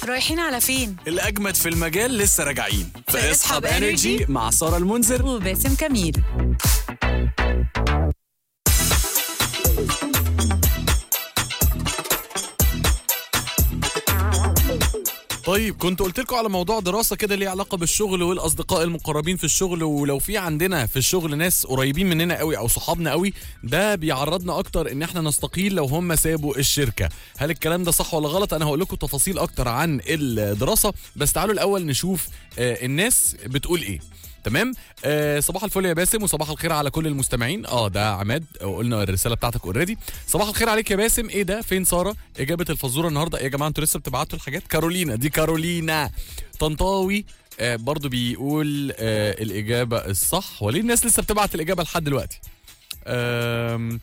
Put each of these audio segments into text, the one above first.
رايحين على فين؟ الأجمد في المجال لسه راجعين في اسحب انرجي Energy مع سارة المنذر وباسم كميل طيب كنت قلت لكم على موضوع دراسة كده ليه علاقة بالشغل والأصدقاء المقربين في الشغل ولو في عندنا في الشغل ناس قريبين مننا قوي أو صحابنا قوي ده بيعرضنا أكتر إن إحنا نستقيل لو هم سابوا الشركة هل الكلام ده صح ولا غلط أنا هقول لكم تفاصيل أكتر عن الدراسة بس تعالوا الأول نشوف آه، الناس بتقول إيه تمام آه صباح الفل يا باسم وصباح الخير على كل المستمعين اه ده عماد قلنا الرساله بتاعتك اوريدي صباح الخير عليك يا باسم ايه ده فين ساره اجابه الفزوره النهارده إيه يا جماعه انتوا لسه بتبعتوا الحاجات كارولينا دي كارولينا طنطاوي آه برضو بيقول آه الاجابه الصح وليه الناس لسه بتبعت الاجابه لحد دلوقتي آم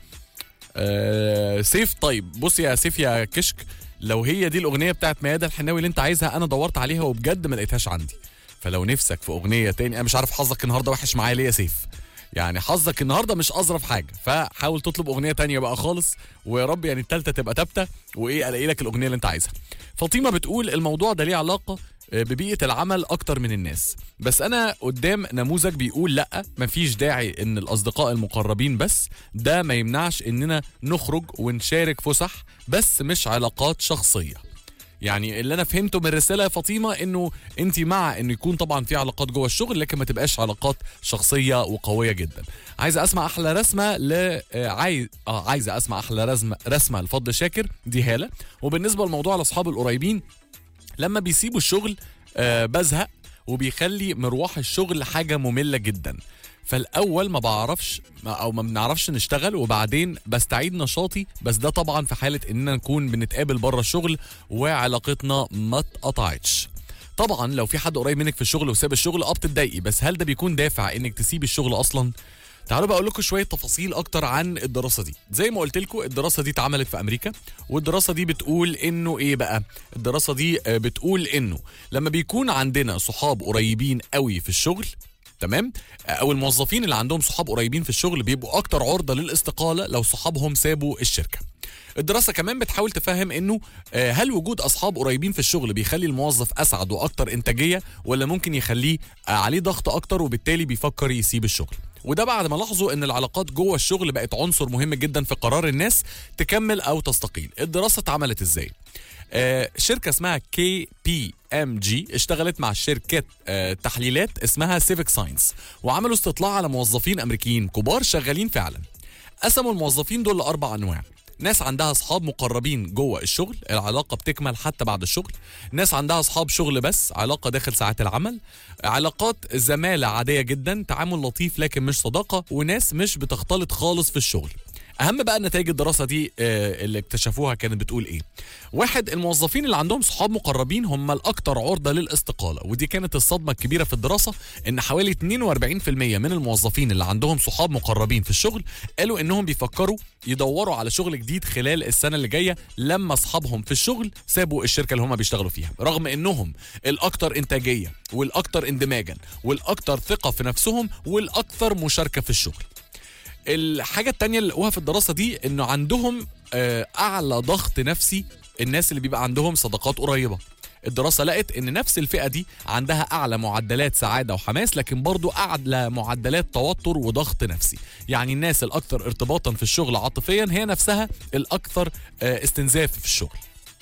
آه سيف طيب بص يا سيف يا كشك لو هي دي الاغنيه بتاعت ميادة الحناوي اللي انت عايزها انا دورت عليها وبجد ما لقيتهاش عندي فلو نفسك في اغنيه تاني انا مش عارف حظك النهارده وحش معايا ليه يا سيف يعني حظك النهارده مش اظرف حاجه فحاول تطلب اغنيه تانية بقى خالص ويا رب يعني التالتة تبقى تابته وايه الاقي لك الاغنيه اللي انت عايزها فاطمه بتقول الموضوع ده ليه علاقه آه، ببيئه العمل اكتر من الناس بس انا قدام نموذج بيقول لا مفيش داعي ان الاصدقاء المقربين بس ده ما يمنعش اننا نخرج ونشارك فسح بس مش علاقات شخصيه يعني اللي انا فهمته من الرساله يا فاطمه انه انت مع انه يكون طبعا في علاقات جوه الشغل لكن ما تبقاش علاقات شخصيه وقويه جدا عايزه اسمع احلى رسمه ل آه، عايز اه عايزه اسمع احلى رسمه رسمه لفضل شاكر دي هاله وبالنسبه لموضوع الاصحاب القريبين لما بيسيبوا الشغل آه بزهق وبيخلي مروح الشغل حاجه ممله جدا فالاول ما بعرفش او ما بنعرفش نشتغل وبعدين بستعيد نشاطي بس ده طبعا في حاله اننا نكون بنتقابل بره الشغل وعلاقتنا ما اتقطعتش طبعا لو في حد قريب منك في الشغل وساب الشغل اه بتتضايقي بس هل ده بيكون دافع انك تسيب الشغل اصلا تعالوا بقى اقول لكم شويه تفاصيل اكتر عن الدراسه دي زي ما قلت لكم الدراسه دي اتعملت في امريكا والدراسه دي بتقول انه ايه بقى الدراسه دي آه، بتقول انه لما بيكون عندنا صحاب قريبين قوي في الشغل تمام او الموظفين اللي عندهم صحاب قريبين في الشغل بيبقوا اكتر عرضه للاستقاله لو صحابهم سابوا الشركه الدراسة كمان بتحاول تفهم انه آه، هل وجود اصحاب قريبين في الشغل بيخلي الموظف اسعد واكتر انتاجية ولا ممكن يخليه آه، عليه ضغط اكتر وبالتالي بيفكر يسيب الشغل وده بعد ما لاحظوا ان العلاقات جوه الشغل بقت عنصر مهم جدا في قرار الناس تكمل او تستقيل الدراسة اتعملت ازاي آه، شركة اسمها كي بي ام جي اشتغلت مع شركات آه، تحليلات اسمها سيفيك ساينس وعملوا استطلاع على موظفين امريكيين كبار شغالين فعلا قسموا الموظفين دول لاربع انواع ناس عندها اصحاب مقربين جوه الشغل العلاقه بتكمل حتى بعد الشغل ناس عندها اصحاب شغل بس علاقه داخل ساعات العمل علاقات زماله عاديه جدا تعامل لطيف لكن مش صداقه وناس مش بتختلط خالص في الشغل اهم بقى نتائج الدراسه دي آه، اللي اكتشفوها كانت بتقول ايه واحد الموظفين اللي عندهم صحاب مقربين هم الاكثر عرضه للاستقاله ودي كانت الصدمه الكبيره في الدراسه ان حوالي 42% من الموظفين اللي عندهم صحاب مقربين في الشغل قالوا انهم بيفكروا يدوروا على شغل جديد خلال السنه اللي جايه لما اصحابهم في الشغل سابوا الشركه اللي هم بيشتغلوا فيها رغم انهم الاكثر انتاجيه والاكثر اندماجا والاكثر ثقه في نفسهم والاكثر مشاركه في الشغل الحاجة التانية اللي لقوها في الدراسة دي انه عندهم آه، اعلى ضغط نفسي الناس اللي بيبقى عندهم صداقات قريبة الدراسة لقت ان نفس الفئة دي عندها اعلى معدلات سعادة وحماس لكن برضو اعلى معدلات توتر وضغط نفسي يعني الناس الاكثر ارتباطا في الشغل عاطفيا هي نفسها الاكثر آه، استنزاف في الشغل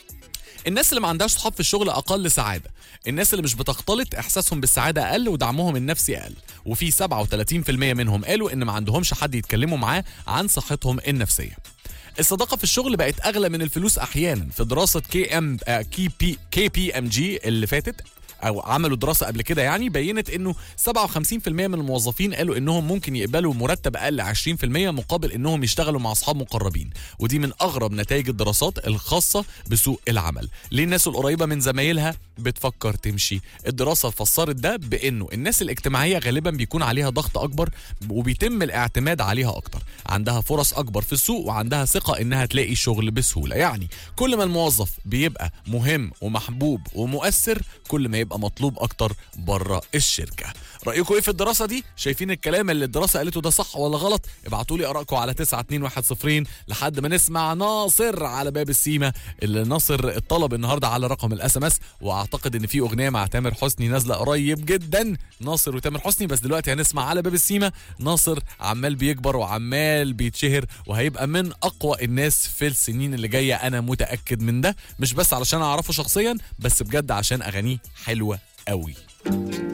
الناس اللي ما عندهاش صحاب في الشغل اقل سعاده الناس اللي مش بتختلط احساسهم بالسعاده اقل ودعمهم النفسي اقل وفي 37% منهم قالوا ان ما عندهمش حد يتكلموا معاه عن صحتهم النفسيه الصداقه في الشغل بقت اغلى من الفلوس احيانا في دراسه كي ام آه، كي بي كي بي ام جي اللي فاتت او عملوا دراسه قبل كده يعني بينت انه 57% من الموظفين قالوا انهم ممكن يقبلوا مرتب اقل 20% مقابل انهم يشتغلوا مع اصحاب مقربين ودي من اغرب نتائج الدراسات الخاصه بسوق العمل ليه الناس القريبه من زمايلها بتفكر تمشي الدراسة فسرت ده بانه الناس الاجتماعية غالبا بيكون عليها ضغط اكبر وبيتم الاعتماد عليها اكتر عندها فرص اكبر في السوق وعندها ثقة انها تلاقي شغل بسهولة يعني كل ما الموظف بيبقى مهم ومحبوب ومؤثر كل ما يبقى مطلوب اكتر بره الشركة رأيكم ايه في الدراسة دي شايفين الكلام اللي الدراسة قالته ده صح ولا غلط ابعتوا لي ارائكم على 92110 لحد ما نسمع ناصر على باب السيما اللي ناصر الطلب النهارده على رقم الاس ام اس واعتقد ان في اغنيه مع تامر حسني نازله قريب جدا ناصر وتامر حسني بس دلوقتي هنسمع على باب السيما ناصر عمال بيكبر وعمال بيتشهر وهيبقى من اقوى الناس في السنين اللي جايه انا متاكد من ده مش بس علشان اعرفه شخصيا بس بجد عشان اغانيه حلوه قوي